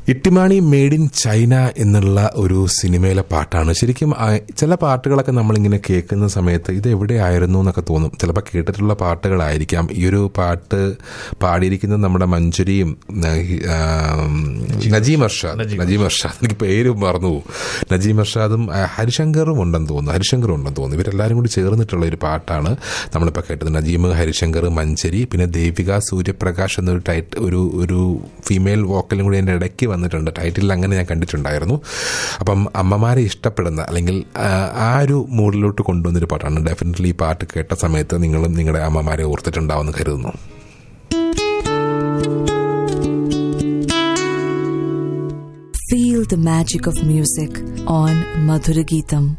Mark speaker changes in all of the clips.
Speaker 1: Ittymaani made in China എന്നുള്ള ഒരു സിനിമയിലെ പാട്ടാണ് ശരിക്കും ആ, ചില പാട്ടുകളൊക്കെ നമ്മളിങ്ങനെ കേൾക്കുന്ന സമയത്ത് ഇത് എവിടെയായിരുന്നു എന്നൊക്കെ തോന്നും ചിലപ്പോൾ കേട്ടിട്ടുള്ള പാട്ടുകളായിരിക്കാം ഈ ഒരു പാട്ട് പാടിയിരിക്കുന്നത് നമ്മുടെ മഞ്ജുരിയും നഹി- ആ, നജീം അർഷാദ് നജീം അർഷാദ് എനിക്ക് പേര് മറന്നു പോകും നജീം അർഷാദും ആ, ഹരിശങ്കറും ഉണ്ടെന്ന് തോന്നുന്നു ഹരിശങ്കറും ഉണ്ടെന്ന് തോന്നുന്നു ഇവരെല്ലാവരും കൂടി ചേർന്നിട്ടുള്ള ഒരു പാട്ടാണ് നമ്മളിപ്പോൾ കേട്ടത് നജീം ഹരിശങ്കർ മഞ്ചരി പിന്നെ ദേവിക സൂര്യപ്രകാശ് എന്നൊരു ടൈറ്റ് ഒരു ഒരു ഫീമെയിൽ വോക്കലും കൂടി എൻ്റെ ഇടയ്ക്ക് വന്നിട്ടുണ്ട് ടൈറ്റിൽ അങ്ങനെ ഞാൻ കണ്ടിട്ടുണ്ടായിരുന്നു അപ്പം അമ്മമാരെ ഇഷ്ടപ്പെടുന്ന അല്ലെങ്കിൽ ആ, ആ ഒരു മൂഡിലോട്ട് കൊണ്ടുവന്നൊരു പാട്ടാണ് ഡെഫിനറ്റ്ലി ഈ പാട്ട് കേട്ട സമയത്ത് നിങ്ങളും നിങ്ങളുടെ അമ്മമാരെ ഓർത്തിട്ടുണ്ടാവുമെന്ന് കരുതുന്നു
Speaker 2: Feel the magic of music on Madhurageetam.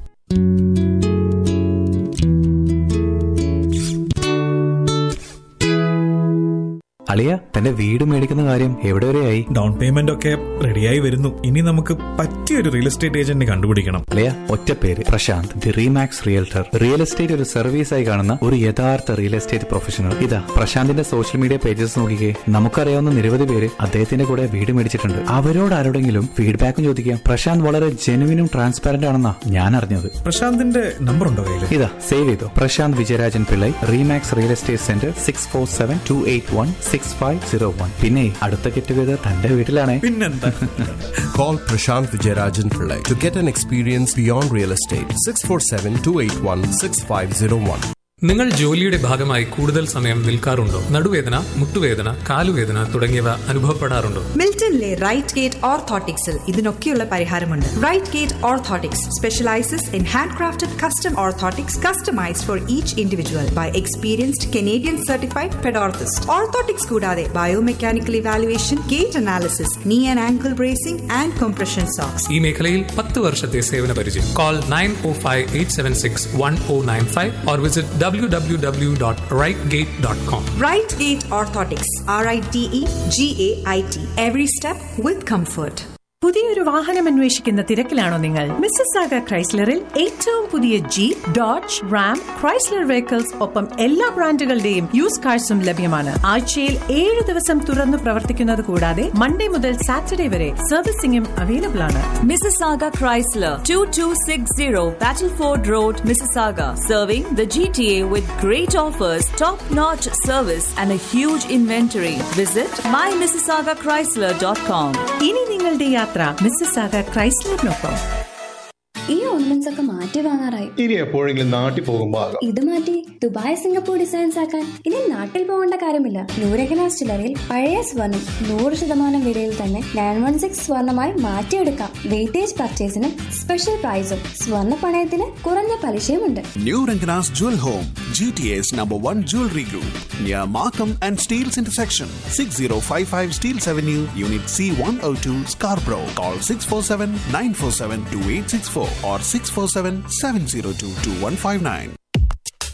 Speaker 3: അളിയ തന്റെ വീട് മേടിക്കുന്ന കാര്യം എവിടെ വരെയായി
Speaker 4: ഡൗൺ പേയ്മെന്റ് ഒക്കെ റെഡിയായി വരുന്നു ഇനി നമുക്ക് പറ്റിയൊരു റിയൽ എസ്റ്റേറ്റ് ഏജന്റിനെ കണ്ടുപിടിക്കണം
Speaker 3: അളിയ ഒറ്റ പേര് Prashanth the Remax realtor real estate ഒരു സർവീസായി കാണുന്ന ഒരു യഥാർത്ഥ റിയൽ എസ്റ്റേറ്റ് പ്രൊഫഷണൽ ഇതാ പ്രശാന്തിന്റെ സോഷ്യൽ മീഡിയ പേജസ് നോക്കിക്കേ നമുക്കറിയാവുന്ന നിരവധി പേര് അദ്ദേഹത്തിന്റെ കൂടെ വീട് മേടിച്ചിട്ടുണ്ട് അവരോട് ആരോടെങ്കിലും ഫീഡ്ബാക്കും ചോദിക്കാം പ്രശാന്ത് വളരെ ജെനുവിനും ട്രാൻസ്പാരന്റ് ആണെന്നാ ഞാൻ അറിഞ്ഞത്
Speaker 4: പ്രശാന്തിന്റെ നമ്പർ ഉണ്ടോ കയ്യില്
Speaker 3: ഇതാ സേവ് ചെയ്തോ Prashanth Vijayarajan Pillai Remax real estate centre six four seven two eight one six five zero one പിന്നെ അടുത്ത ഗെറ്റ് ടുഗദർ തന്റെ വീട്ടിലാണേ
Speaker 4: പിന്നെന്താ
Speaker 5: Call Prashant Vijayarajan Pillai to get an experience beyond real estate. 647 281 6501.
Speaker 6: നിങ്ങൾ ജോലിയുടെ ഭാഗമായി കൂടുതൽ സമയം നിൽക്കാറുണ്ടോ നടുവേദന മുട്ടുവേദന കാലുവേദന തുടങ്ങിയവ അനുഭവപ്പെടാറുണ്ടോ
Speaker 7: മിൽട്ടണിലെ റൈറ്റ് ഗേറ്റ് ഓർത്തോട്ടിക്സിൽ ഇതിനൊക്കെയുള്ള പരിഹാരമുണ്ട് Rite Gait orthotics specialises in hand crafted custom orthotics customised for each individual by experienced Canadian certified pedorthist orthotics കൂടാതെ biomechanical evaluation gait analysis knee and ankle bracing and compression socks
Speaker 6: ഈ മേഖലയിൽ പത്ത് വർഷത്തെ സേവന പരിചയം call nine O five eight seven six one O nine five or visit W W W dot Rite Gait dot com
Speaker 7: Rite Gait orthotics R I T E G A I T every step with comfort
Speaker 8: പുതിയൊരു വാഹനം അന്വേഷിക്കുന്ന തിരക്കിലാണോ നിങ്ങൾ Mrs ആഗ ക്രൈസ്ലറിൽ ഏറ്റവും പുതിയ Jeep Dodge Ram Chrysler vehicles ഒപ്പം എല്ലാ ബ്രാൻഡുകളുടെയും use കാഴ്സും ലഭ്യമാണ് ആഴ്ചയിൽ ഏഴ് ദിവസം തുറന്നു പ്രവർത്തിക്കുന്നത് കൂടാതെ മൺഡേ മുതൽ സാറ്റർഡേ വരെ സർവീസിംഗും അവൈലബിൾ ആണ്
Speaker 2: Mississauga Chrysler, 2260 Battleford Road, Mississauga. Serving the GTA with great offers, top notch service, and a huge inventory. Visit mymississaugachrysler.com.
Speaker 8: ഇനി നിങ്ങളുടെ യാത്ര മിസ്സസ് ആഗ ക്രൈസ്ലറിനൊപ്പം
Speaker 9: ഈ ഓർണമെന്റ്സ് ഒക്കെ മാറ്റി വാങ്ങാറായി
Speaker 10: ഇനി എപ്പോഴെങ്കിലും നാട്ടിൽ പോകുമ്പോ ആകാം
Speaker 9: ഇത് മാറ്റി ദുബായ് സിംഗപ്പൂർ ഡിസൈൻസ് ആക്കാൻ ഇനി നാട്ടിൽ പോകേണ്ട കാര്യമില്ല നൂരകന ജ്വല്ലറിയിൽ പഴയ സ്വർണം നൂറ് ശതമാനം വിലയിൽ തന്നെ നയൻ വൺ സിക്സ് സ്വർണമായി മാറ്റിയെടുക്കാം വെയിറ്റേജ് പർച്ചേസിനും സ്പെഷ്യൽ പ്രൈസും സ്വർണ്ണ പണയത്തിന് കുറഞ്ഞ പലിശയുമുണ്ട്
Speaker 11: New Rangana's Jewel Home, GTA's number one jewelry group, near Markham and Steels intersection, 6055 Steels Avenue, Unit C102, Scarborough. Call 647 947 2864 or 647 702 2159.